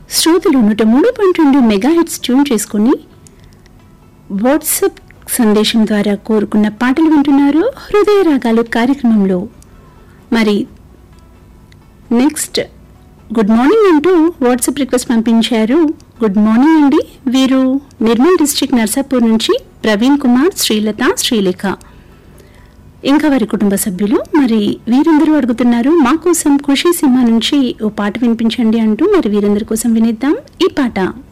శ్రోతలు నూట మూడు పాయింట్ రెండు మెగా హిట్స్ ట్యూన్ చేసుకుని వాట్సాప్ సందేశం ద్వారా కోరుకున్న పాటలు వింటున్నారు హృదయ రాగాలు కార్యక్రమంలో మరి నెక్స్ట్ గుడ్ మార్నింగ్ అంటూ వాట్సాప్ రిక్వెస్ట్ పంపించారు గుడ్ మార్నింగ్ అండి వీరు నిర్మల్ డిస్ట్రిక్ట్ నర్సాపూర్ నుంచి ప్రవీణ్ కుమార్ శ్రీలత శ్రీలేఖ ఇంకా వారి కుటుంబ సభ్యులు మరి వీరందరూ అడుగుతున్నారు మా కోసం ఖుషి సినిమా నుంచి ఓ పాట వినిపించండి అంటూ మరి వీరందరి కోసం వినిద్దాం ఈ పాట